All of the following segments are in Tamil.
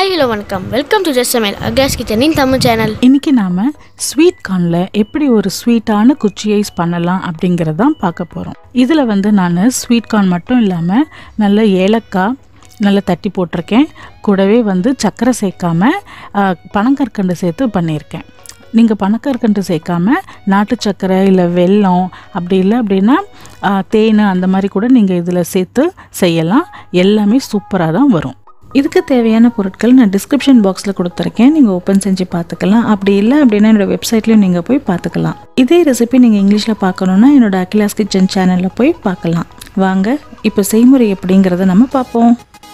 ஹாய் ஹலோ வணக்கம் வெல்கம் டு ஜஸ்ட் சமையல் அகாஸ் கிச்சனின் தமிழ் சேனல் இன்னைக்கு நாம் ஸ்வீட் கார்னில் எப்படி ஒரு ஸ்வீட்டான குச்சி ஐஸ் பண்ணலாம் அப்படிங்கிறது தான் பார்க்க போகிறோம் இதில் வந்து நான் ஸ்வீட் கார்ன் மட்டும் இல்லாமல் நல்ல ஏலக்காய் நல்லா தட்டி போட்டிருக்கேன் கூடவே வந்து சர்க்கரை சேர்க்காம ஆ, பனங்கற்கண்டு சேர்த்து பண்ணியிருக்கேன் நீங்கள் பனக்கற்கண்டு சேர்க்காம நாட்டு சர்க்கரை இல்லை வெல்லம் அப்படி இல்லை அப்படின்னா ஆ, தேன் அந்த மாதிரி கூட நீங்கள் இதில் சேர்த்து செய்யலாம் எல்லாமே சூப்பராக தான் வரும் இதுக்கு தேவையான பொருட்கள் நான் டிஸ்கிரிப்ஷன் பாக்ஸில் கொடுத்துருக்கேன் நீங்கள் ஓப்பன் செஞ்சு பார்த்துக்கலாம் அப்படி இல்லை அப்படின்னா என்னோட வெப்சைட்லேயும் நீங்கள் போய் பார்த்துக்கலாம் இதே ரெசிபி நீங்கள் இங்கிலீஷில் பார்க்கணுன்னா என்னோட அகிலாஸ் கிச்சன் சேனலில் போய் பார்க்கலாம் வாங்க இப்போ செய்முறை எப்படிங்கிறத நம்ம பார்ப்போம்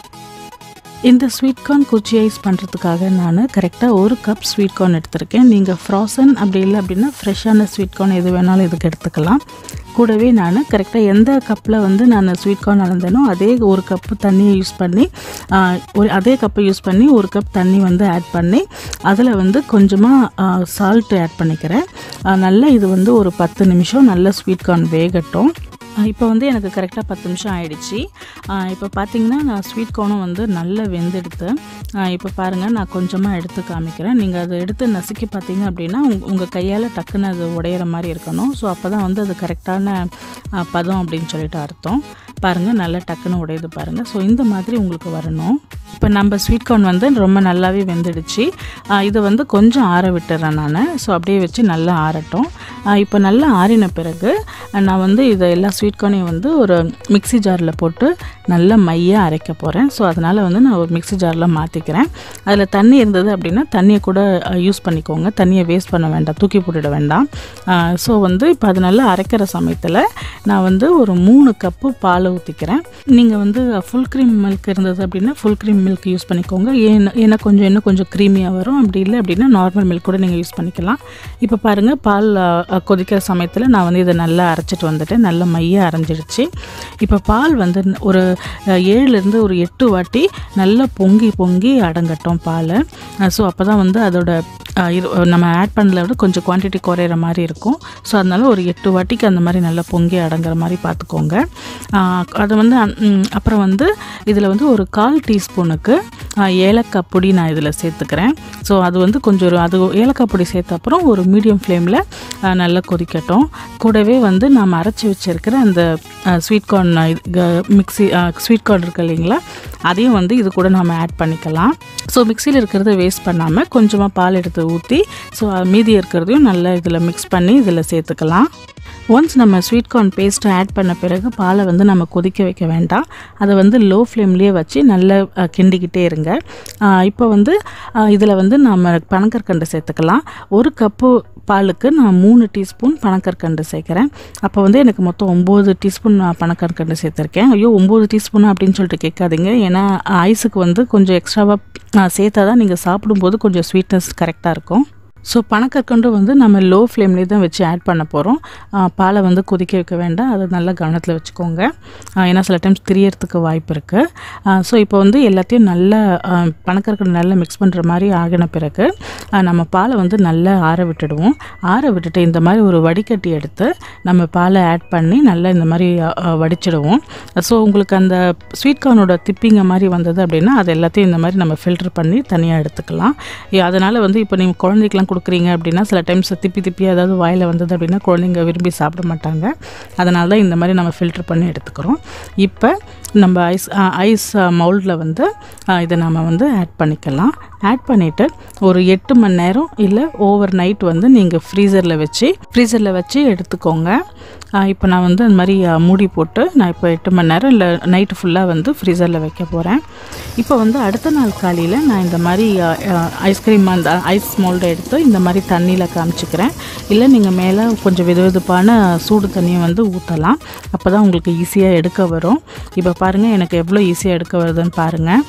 இந்த ஸ்வீட் கார்ன் குச்சி ஐஸ் பண்ணுறதுக்காக நான் கரெக்டாக ஒரு கப் ஸ்வீட் கார்ன் எடுத்திருக்கேன் நீங்கள் ஃப்ராசன் அப்படி இல்லை அப்படின்னா ஃப்ரெஷ்ஷான ஸ்வீட் கார்ன் எது வேணாலும் இதுக்கு எடுத்துக்கலாம் கூடவே நான் கரெக்டாக எந்த கப்பில் வந்து நான் ஸ்வீட் கார்ன் அளந்தேனோ அதே ஒரு கப்பு தண்ணியை யூஸ் பண்ணி ஆ, ஒரு அதே கப்பை யூஸ் பண்ணி ஒரு கப் தண்ணி வந்து ஆட் பண்ணி அதில் வந்து கொஞ்சமாக சால்ட் ஆட் பண்ணிக்கிறேன் ஆ, நல்லா இது வந்து ஒரு பத்து நிமிஷம் நல்ல ஸ்வீட் கார்ன் வேகட்டும் இப்போ வந்து எனக்கு கரெக்டாக பத்து நிமிஷம் ஆயிடுச்சு இப்போ பார்த்தீங்கன்னா நான் ஸ்வீட் கார்னும் வந்து நல்லா வெந்தெடுத்து இப்போ பாருங்கள் நான் கொஞ்சமாக எடுத்து காமிக்கிறேன் நீங்கள் அதை எடுத்து நசுக்கி பார்த்தீங்க அப்படின்னா உங்க உங்கள் கையால் டக்குன்னு அது உடையிற மாதிரி இருக்கணும் ஸோ அப்போ தான் வந்து அது கரெக்டான ஆ, பதம் அப்படின்னு சொல்லிட்டு அர்த்தம் பாருங்கள் நல்லா டக்குன்னு உடையுது பாருங்கள் ஸோ இந்த மாதிரி உங்களுக்கு வரணும் இப்போ நம்ம ஸ்வீட் கார்ன் வந்து ரொம்ப நல்லாவே வெந்துடுச்சு ஆ, இதை வந்து கொஞ்சம் ஆற விட்டுறேன் நான் ஸோ அப்படியே வச்சு நல்லா ஆறட்டும் ஆ, இப்போ நல்லா ஆறின பிறகு நான் வந்து இதை எல்லா ஸ்வீட் கார்னையும் வந்து ஒரு மிக்ஸி ஜாரில் போட்டு நல்லா மையாக அரைக்க போகிறேன் ஸோ அதனால் வந்து நான் ஒரு மிக்ஸி ஜாரில் மாற்றிக்கிறேன் அதில் தண்ணி இருந்தது அப்படின்னா தண்ணியை கூட யூஸ் பண்ணிக்கோங்க தண்ணியை வேஸ்ட் பண்ண வேண்டாம் தூக்கி போட்டுட வேண்டாம் ஸோ வந்து இப்போ அது நல்லா அரைக்கிற சமயத்தில் நான் வந்து ஒரு மூணு கப்பு பால் ஊற்றிக்கிறேன் நீங்கள் வந்து ஃபுல் க்ரீம் மில்க் இருந்தது அப்படின்னா ஃபுல் க்ரீம் மில்க் யூஸ் பண்ணிக்கோங்க ஏன்னா ஏன்னா கொஞ்சம் இன்னும் கொஞ்சம் க்ரீமியாக வரும் அப்படி இல்லை அப்படின்னா நார்மல் மில்க் கூட நீங்கள் யூஸ் பண்ணிக்கலாம் இப்போ பாருங்கள் பால் அஹ், கொதிக்கிற சமயத்தில் நான் வந்து இதை நல்லா அரைச்சிட்டு வந்துட்டேன் நல்லா மையாக அரைஞ்சிடுச்சு இப்போ பால் வந்து ஒரு அஹ், ஏழுலேருந்து ஒரு எட்டு வாட்டி நல்லா பொங்கி பொங்கி அடங்கட்டும் பால் ஸோ அப்போ தான் வந்து அதோட அஹ், இரு நம்ம ஆட் பண்ணல விட கொஞ்சம் குவான்டிட்டி குறையிற மாதிரி இருக்கும் ஸோ அதனால ஒரு எட்டு வாட்டிக்கு அந்த மாதிரி நல்லா பொங்கி அடங்குற மாதிரி பார்த்துக்கோங்க அஹ், அது வந்து அந்- ம், அப்புறம் வந்து இதில் வந்து ஒரு கால் டீஸ்பூனுக்கு ஏலக்காய் பொடி நான் இதில் சேர்த்துக்கிறேன் ஸோ அது வந்து கொஞ்சம் ஒரு அது ஏலக்காய் பொடி சேர்த்த அப்புறம் ஒரு மீடியம் ஃப்ளேமில் நல்லா கொதிக்கட்டும் கூடவே வந்து நாம் அரைச்சி வச்சிருக்கிற அந்த sweet corn mixie sweet corn இருக்கு இல்லைங்களா அதையும் வந்து இது கூட நம்ம ஆட் பண்ணிக்கலாம் ஸோ மிக்சியில் இருக்கிறத வேஸ்ட் பண்ணாமல் கொஞ்சமாக பால் எடுத்து ஊற்றி ஸோ மீதி இருக்கிறதையும் நல்லா இதில் மிக்ஸ் பண்ணி இதில் சேர்த்துக்கலாம் ஒன்ஸ் நம்ம ஸ்வீட் கார்ன் பேஸ்ட்டை ஆட் பண்ண பிறகு பாலை வந்து நம்ம கொதிக்க வைக்க வேண்டாம் அதை வந்து லோ ஃப்ளேம்லேயே வச்சு நல்லா அஹ், கிண்டிக்கிட்டே இருங்க அஹ், இப்போ வந்து இதில் வந்து நம்ம பனங்கற்கண்டு சேர்த்துக்கலாம் ஒரு கப்பு பாலுக்கு நான் மூணு டீஸ்பூன் பனக்கற்கண்டு சேர்க்குறேன் அப்போ வந்து எனக்கு மொத்தம் ஒம்பது டீஸ்பூன் நான் பனக்கற்கண்டு சேர்த்துருக்கேன் ஐயோ ஒம்பது டீஸ்பூன் அப்படின்னு சொல்லிட்டு கேட்காதீங்க ஏன்னா ஐஸுக்கு வந்து கொஞ்சம் எக்ஸ்ட்ராவாக சேர்த்தா தான் நீங்கள் சாப்பிடும்போது கொஞ்சம் ஸ்வீட்னஸ் கரெக்டாக இருக்கும் ஸோ பனக்கற்கண்டு வந்து நம்ம லோ ஃப்ளேம்லேயே தான் வச்சு ஆட் பண்ண போகிறோம் பாலை வந்து கொதிக்க வைக்க வேண்டாம் அதை நல்லா கவனத்தில் வச்சுக்கோங்க ஆ, ஏன்னா சில டைம்ஸ் திரியறதுக்கு வாய்ப்பு இருக்குது ஸோ இப்போ வந்து எல்லாத்தையும் நல்லா ஆ, பனக்கற்கண்டு நல்லா மிக்ஸ் பண்ணுற மாதிரி ஆகின பிறகு ஆ, நம்ம பாலை வந்து நல்லா ஆற விட்டுடுவோம் ஆற விட்டுட்டு இந்த மாதிரி ஒரு வடிகட்டி எடுத்து நம்ம பாலை ஆட் பண்ணி நல்லா இந்த மாதிரி ஆ, ஆ, வடிச்சிடுவோம் ஸோ உங்களுக்கு அந்த ஸ்வீட் கார்னோட திப்பிங்க மாதிரி வந்தது அப்படின்னா அது எல்லாத்தையும் இந்த மாதிரி நம்ம ஃபில்டர் பண்ணி தனியாக எடுத்துக்கலாம் ஏ, அதனால் வந்து இப்போ நீங்கள் குழந்தைக்கெலாம் கொடுக்குறீங்க அப்படின்னா சில டைம்ஸ் திப்பி திப்பி ஏதாவது வாயில் வந்தது அப்படின்னா குழந்தைங்க விரும்பி சாப்பிட மாட்டாங்க அதனால தான் இந்த மாதிரி நம்ம ஃபில்டர் பண்ணி எடுத்துக்கிறோம் இப்போ நம்ம ஐஸ் ஐஸ் மவுல்டில் வந்து ஆ, இதை நம்ம வந்து ஆட் பண்ணிக்கலாம் ஆட் பண்ணிவிட்டு ஒரு எட்டு மணி நேரம் இல்லை ஓவர் நைட் வந்து நீங்கள் ஃப்ரீசரில் வச்சு ஃப்ரீசரில் வச்சு எடுத்துக்கோங்க இப்போ நான் வந்து அந்த மாதிரி ஆ, மூடி போட்டு நான் இப்போ எட்டு மணி நேரம் இல்லை நைட்டு ஃபுல்லாக வந்து ஃப்ரீசரில் வைக்க போகிறேன் இப்போ வந்து அடுத்த நாள் காலையில் நான் இந்த மாதிரி ஐஸ்கிரீம் அந்த ஐஸ் மோல்டை எடுத்து இந்த மாதிரி தண்ணியில் காமிச்சிக்கிறேன் இல்லை நீங்கள் மேலே கொஞ்சம் வெதுவெதுப்பான சூடு தண்ணியை வந்து ஊற்றலாம் அப்போ தான் உங்களுக்கு ஈஸியாக எடுக்க வரும் இப்போ பாருங்கள் எனக்கு எவ்வளோ ஈஸியாக எடுக்க வருதுன்னு பாருங்கள்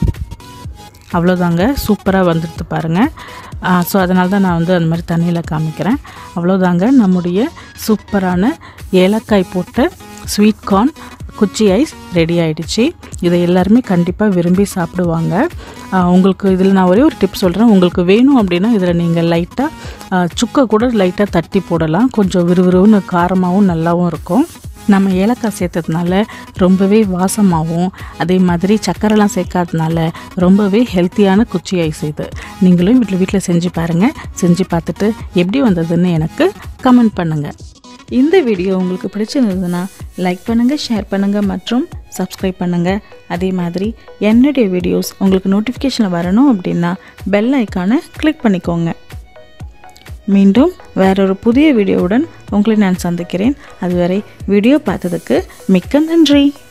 அவ்வளோதாங்க சூப்பராக வந்துடுது பாருங்கள் ஸோ அதனால தான் நான் வந்து அந்த மாதிரி தண்ணியில் காமிக்கிறேன் அவ்வளோதாங்க நம்முடைய சூப்பரான ஏலக்காய் போட்ட ஸ்வீட் கார்ன் குச்சி ஐஸ் ரெடி ஆயிடுச்சு இதை எல்லாருமே கண்டிப்பாக விரும்பி சாப்பிடுவாங்க ஆ, உங்களுக்கு இதில் நான் ஒரே ஒரு டிப் சொல்கிறேன் உங்களுக்கு வேணும் அப்படின்னா இதில் நீங்கள் லைட்டாக சுக்கை கூட லைட்டாக தட்டி போடலாம் கொஞ்சம் விறுவிறுன்னு காரமாகவும் நல்லாவும் இருக்கும் நம்ம ஏலக்காய் சேர்த்ததுனால ரொம்பவே வாசமாகவும் அதே மாதிரி சக்கரைலாம் சேர்க்காததுனால ரொம்பவே ஹெல்த்தியான குச்சி ஐஸ் இது நீங்களும் வீட்டில் வீட்டில் செஞ்சு பாருங்கள் செஞ்சு பார்த்துட்டு எப்படி வந்ததுன்னு எனக்கு கமெண்ட் பண்ணுங்கள் இந்த வீடியோ உங்களுக்கு பிடிச்சிருந்ததுன்னா லைக் பண்ணுங்கள் ஷேர் பண்ணுங்கள் மற்றும் சப்ஸ்கிரைப் பண்ணுங்கள் அதே மாதிரி என்னுடைய வீடியோஸ் உங்களுக்கு நோட்டிஃபிகேஷன் வரணும் அப்படின்னா பெல் ஐக்கானை கிளிக் பண்ணிக்கோங்க மீண்டும் வேறொரு புதிய வீடியோவுடன் உங்களை நான் சந்திக்கிறேன் அதுவரை வீடியோ பார்த்ததுக்கு மிக்க நன்றி